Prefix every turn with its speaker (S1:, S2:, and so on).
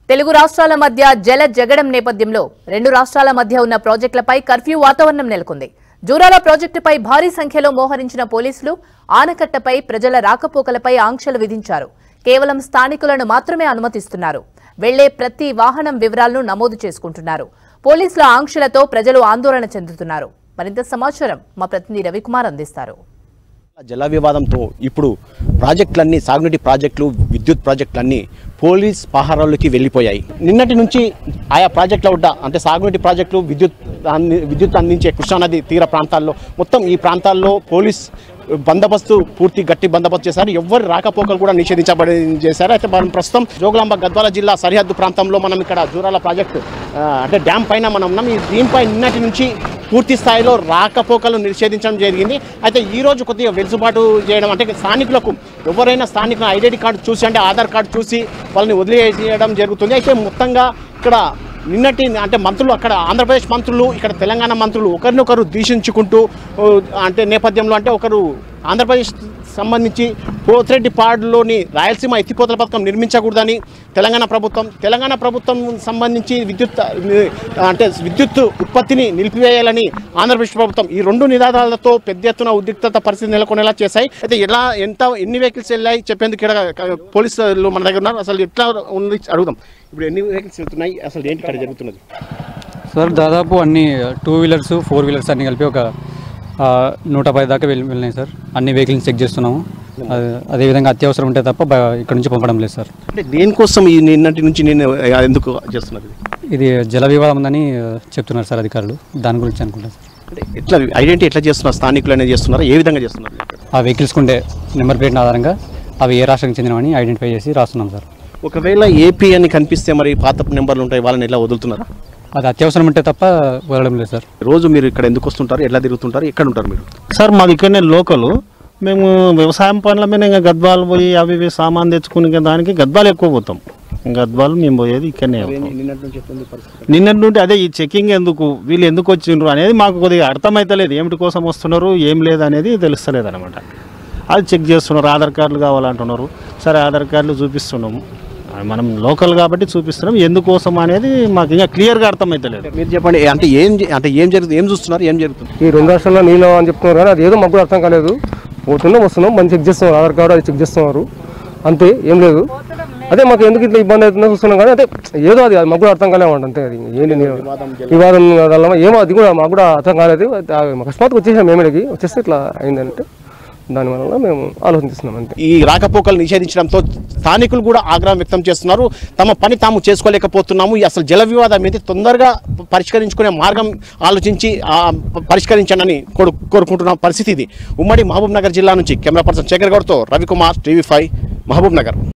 S1: తెలుగు రాష్ట్రాల మధ్య జల జగడం నేపథ్యంలో రెండు రాష్ట్రాల మధ్య ఉన్న ప్రాజెక్టులపై కర్ఫ్యూ వాతావరణం నెలకొంది జూరాల ప్రాజెక్టుపై భారీ సంఖ్యలో మోహరించిన పోలీసులు ఆనకట్టపై ప్రజల రాకపోకలపై ఆంక్షలు విధించారు కేవలం స్థానికులను మాత్రమే అనుమతిస్తున్నారు వెళ్లే ప్రతి వాహనం వివరాలను నమోదు చేసుకుంటున్నారు పోలీసుల ఆంక్షలతో ప్రజలు ఆందోళన చెందుతున్నారు మరింత సమాచారం మా ప్రతినిధి రవికుమార్ అందిస్తారు
S2: జల వివాదంతో ఇప్పుడు ప్రాజెక్టులన్నీ సాగునీటి ప్రాజెక్టులు విద్యుత్ ప్రాజెక్టులన్నీ పోలీస్ పహారాల్లోకి వెళ్ళిపోయాయి నిన్నటి నుంచి ఆయా ప్రాజెక్టుల వద్ద అంటే సాగునీటి ప్రాజెక్టులు విద్యుత్ అంది- విద్యుత్ అందించే కృష్ణానది తీర ప్రాంతాల్లో మొత్తం ఈ ప్రాంతాల్లో పోలీస్ బందోబస్తు పూర్తి గట్టి బందోబస్తు చేశారు ఎవరి రాకపోకలు కూడా నిషేధించబడి చేశారు అయితే మనం ప్రస్తుతం జోగులాంబ గద్వాల జిల్లా సరిహద్దు ప్రాంతంలో మనం ఇక్కడ జూరాల ప్రాజెక్టు ఆ, అంటే డ్యామ్ పైన మనం ఉన్నాం ఈ దీనిపై నిన్నటి నుంచి పూర్తి స్థాయిలో రాకపోకలు నిషేధించడం జరిగింది అయితే ఈ రోజు కొద్దిగా వెలుసుబాటు చేయడం అంటే స్థానికులకు ఎవరైనా స్థానికుల ఐడెంటి కార్డు చూసి అంటే ఆధార్ కార్డు చూసి వాళ్ళని వదిలేయడం జరుగుతుంది అయితే మొత్తంగా ఇక్కడ నిన్నటి అంటే మంత్రులు అక్కడ ఆంధ్రప్రదేశ్ మంత్రులు ఇక్కడ తెలంగాణ మంత్రులు ఒకరినొకరు దూషించుకుంటూ ఓ, అంటే నేపథ్యంలో అంటే ఒకరు ఆంధ్రప్రదేశ్ సంబంధించి పోతిరెడ్డిపాడులోని రాయలసీమ ఎత్తిపోతల పథకం నిర్మించకూడదని తెలంగాణ ప్రభుత్వం తెలంగాణ ప్రభుత్వం సంబంధించి విద్యుత్ అంటే విద్యుత్ ఉత్పత్తిని నిలిపివేయాలని ఆంధ్రప్రదేశ్ ప్రభుత్వం ఈ రెండు నినాదాలతో పెద్ద ఎత్తున ఉద్రిక్తత పరిస్థితి నెలకొనేలా చేశాయి అయితే ఎలా ఎంత ఎన్ని వెహికల్స్ వెళ్ళాయి చెప్పేందుకు ఇక్కడ పోలీసులు మన దగ్గర ఉన్నారు అసలు ఎట్లా ఉంది అడుగుదాం ఇప్పుడు ఎన్ని వెహికల్స్ వెళ్తున్నాయి అసలు ఏంటి ఇక్కడ జరుగుతున్నది
S3: సార్ దాదాపు అన్ని టూ వీలర్స్ ఫోర్ వీలర్స్ అన్ని కలిపి ఒక ఆ, నూట పది దాకా వెళ్ళి వెళ్ళినాయి సార్ అన్ని వెహికల్స్ చెక్ చేస్తున్నాము అదే- అదేవిధంగా అత్యవసరం ఉంటే తప్ప బ- ఇక్కడ నుంచి పంపడం లేదు సార్
S2: అంటే దేనికోసం ఈ నిన్నటి నుంచి నేను ఎందుకు చేస్తున్నది
S3: ఇది జల వివాదం ఉందని ఆ, చెప్తున్నారు సార్ అధికారులు దాని గురించి అనుకుంటా సార్
S2: అంటే ఎట్లా ఐడెంటిటీ ఎట్లా చేస్తున్నారు స్థానికులు అనేది చేస్తున్నారు ఏ విధంగా చేస్తున్నారు
S3: ఆ వెహికల్స్ ఉండే నెంబర్ ప్లేట్ ఆధారంగా అవి ఏ రాష్ట్రానికి చెందినవని ఐడెంటిఫై చేసి రాస్తున్నాం సార్
S2: ఒకవేళ ఏపీ అని కనిపిస్తే మరి పాత నెంబర్లు ఉంటాయి వాళ్ళని ఎలా వదులుతున్నారా
S3: అది అత్యవసరం ఉంటే తప్ప వదలడం లేదు సార్
S2: రోజు మీరు ఇక్కడ ఎందుకు వస్తుంటారు ఎలా తిరుగుతుంటారు ఎక్కడ ఉంటారు మీరు
S4: సార్ మాది ఇక్కడనే లోకలు మేము వ్యవసాయం పనుల మీద ఇంకా గద్వాలు పోయి అవి ఇవి సామాన్ తెచ్చుకుని ఇంకా దానికి గద్వాలు ఎక్కువ పోతాం గద్వాలు మేము పోయేది ఇక్కడనే అవుతాం.
S2: నిన్నటి నుంచి ఎట్లుంది పరిస్థితి
S4: నిన్నటి నుండి అదే ఈ చెకింగ్ ఎందుకు వీళ్ళు ఎందుకు వచ్చిండ్రు అనేది మాకు కొద్దిగా అర్థమైతలేదు ఏమిటి కోసం వస్తున్నారు ఏం లేదు అనేది తెలుస్తలేదు అనమాట అది చెక్ చేస్తున్నారు ఆధార్ కార్డులు కావాలంటున్నారు సరే ఆధార్ కార్డులు చూపిస్తున్నాము అది మనం లోకల్ కాబట్టి చూపిస్తున్నాం ఎందుకోసం అనేది మాకు ఇంకా క్లియర్గా అర్థమైతలేదు
S2: మీరు చెప్పండి అంటే ఏం జ- అంటే ఏం జరుగుతుంది ఏం చూస్తున్నారు ఏం జరుగుతుంది
S5: ఈ రెండు రాష్ట్రాల్లో నీళ్ళు అని చెప్తున్నారు కానీ అది ఏదో మాకు కూడా అర్థం కాలేదు పోతున్నాం వస్తున్నాం మంచి చెక్ చేస్తున్నారు ఆధార్ కార్డు అది చెక్ చేస్తున్నారు అంతే ఏం లేదు అదే మాకు ఎందుకు ఇట్లా ఇబ్బంది అవుతుందో చూస్తున్నాం కానీ అదే ఏదో అది అది మాకు కూడా అర్థం కాలేమంట అంతే అది ఏంటి నీ- వివాదం వల్ల ఏమో అది కూడా మాకు కూడా అర్థం కాలేదు అది ఆ అకస్మాత్తుగా వచ్చేసాం మేమిడికి వచ్చేస్తే ఇట్లా అయిందంటే దానివల్ల మేము ఆలోచిస్తున్నాం అంతే
S2: ఈ రాకపోకలు నిషేధించడంతో స్థానికులు కూడా ఆగ్రహం వ్యక్తం చేస్తున్నారు తమ పని తాము చేసుకోలేకపోతున్నాము ఈ అసలు జల వివాదం మీద తొందరగా పరిష్కరించుకునే మార్గం ఆలోచించి ఆ, పరిష్కరించండి అని కోరు కోరుకుంటున్న పరిస్థితి ఇది ఉమ్మడి మహబూబ్ నగర్ జిల్లా నుంచి కెమెరా పర్సన్ శేఖర్ గౌడ్తో రవికుమార్ టీవీ ఫైవ్ మహబూబ్ నగర్